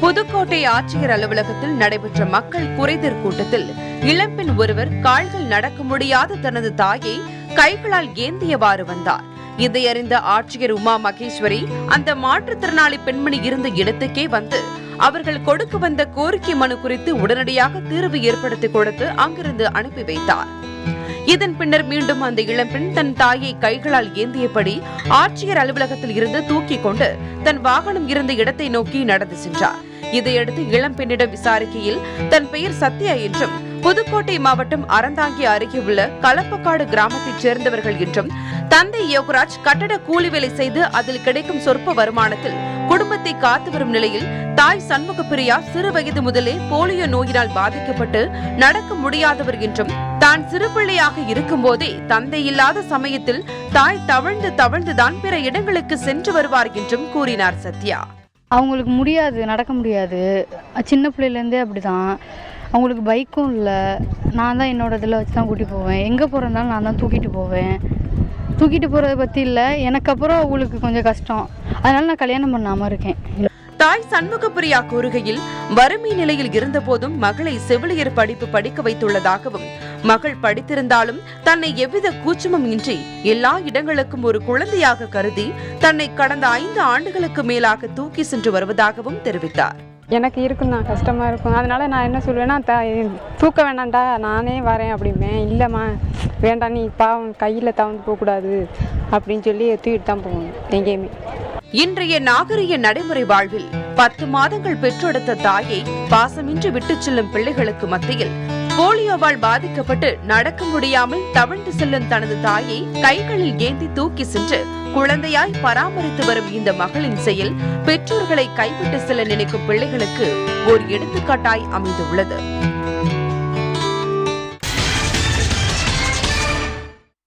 புதுக்கோட்டை ஆட்சியர் அலுவலகத்தில் நடைபெற்ற மக்கள் குறைதீர் கூட்டத்தில் இளம்பெண் ஒருவர் கால்கள் நடக்க முடியாத தனது தாயை கைகளால் ஏந்தியவாறு வந்தார் இதை அறிந்த ஆட்சியர் உமா மகேஸ்வரி அந்த மாற்றுத்திறனாளி பெண்மணி இருந்த இடத்துக்கே வந்து அவர்கள் கொடுக்க வந்த கோரிக்கை மனு குறித்து உடனடியாக தீர்வு ஏற்படுத்தி கொடுத்து அங்கிருந்து அனுப்பி வைத்தார் இதன் பின்னர் மீண்டும் அந்த இளம்பெண் தன் தாயை கைகளால் ஏந்தியபடி ஆட்சியர் அலுவலகத்தில் இருந்து தூக்கிக் கொண்டு தன் வாகனம் இருந்த இடத்தை நோக்கி நடந்து சென்றார் இதையடுத்து இளம்பெண்ணிடம் விசாரிக்கையில் தன் பெயர் சத்யா என்றும் புதுக்கோட்டை மாவட்டம் அறந்தாங்கி அருகே உள்ள கலப்பக்காடு கிராமத்தைச் சேர்ந்தவர்கள் என்றும் தந்தை யோகராஜ் கட்டட கூலி வேலை செய்து அதில் கிடைக்கும் சொற்ப வருமானத்தில் குடும்பத்தை காத்து வரும் நிலையில் தாய் சண்முகப்பிரியா சிறு வயது முதலே போலியோ நோயினால் பாதிக்கப்பட்டு நடக்க முடியாதவர் என்றும் தான் சிறுபிள்ளையாக இருக்கும்போதே தந்தை இல்லாத சமயத்தில் தாய் தவழ்ந்து தவழ்ந்துதான் பிற இடங்களுக்கு சென்று வருவார் என்றும் கூறினார் சத்யா அவங்களுக்கு முடியாது நடக்க முடியாது சின்ன பிள்ளையிலேருந்தே அப்படி தான் அவங்களுக்கு பைக்கும் இல்லை நான் தான் என்னோட இதில் வச்சு தான் கூட்டிகிட்டு போவேன் எங்கே போகிறதாலும் நான் தான் தூக்கிட்டு போவேன் தூக்கிட்டு போகிறத பற்றி இல்லை எனக்கு அப்புறம் அவங்களுக்கு கொஞ்சம் கஷ்டம் அதனால நான் கல்யாணம் பண்ணாமல் இருக்கேன் தாய் சண்முகப்பிரியா கூறுகையில் வறுமை நிலையில் இருந்தபோதும் மகளை செவிலியர் படிப்பு படிக்க வைத்துள்ளதாகவும் மகள் படித்திருந்தாலும் தன்னை எவ்வித கூச்சமும் இன்றி எல்லா இடங்களுக்கும் ஒரு குழந்தையாக கருதி தன்னை கடந்த ஐந்து ஆண்டுகளுக்கு மேலாக தூக்கி சென்று வருவதாகவும் தெரிவித்தார் எனக்கு இருக்குண்ணா கஷ்டமாக இருக்கும் அதனால நான் என்ன சொல்லுவேன்னா த தூக்க வேணாம்டா நானே வரேன் அப்படிம்பேன் இல்லைம்மா வேண்டாம் நீ பாவம் கையில் தவந்து போகக்கூடாது அப்படின்னு சொல்லி தூக்கிட்டு தான் போகணும் எங்கேயுமே இன்றைய நாகரிக நடைமுறை வாழ்வில் பத்து மாதங்கள் பெற்றெடுத்த தாயை பாசமின்றி விட்டுச் செல்லும் பிள்ளைகளுக்கு மத்தியில் போலியோவால் பாதிக்கப்பட்டு நடக்க முடியாமல் தவழ்ந்து செல்லும் தனது தாயை கைகளில் ஏந்தி தூக்கி சென்று குழந்தையாய் பராமரித்து வரும் இந்த மகளின் செயல் பெற்றோர்களை கைவிட்டு செல்ல நினைக்கும் பிள்ளைகளுக்கு ஒரு எடுத்துக்காட்டாய் அமைந்துள்ளது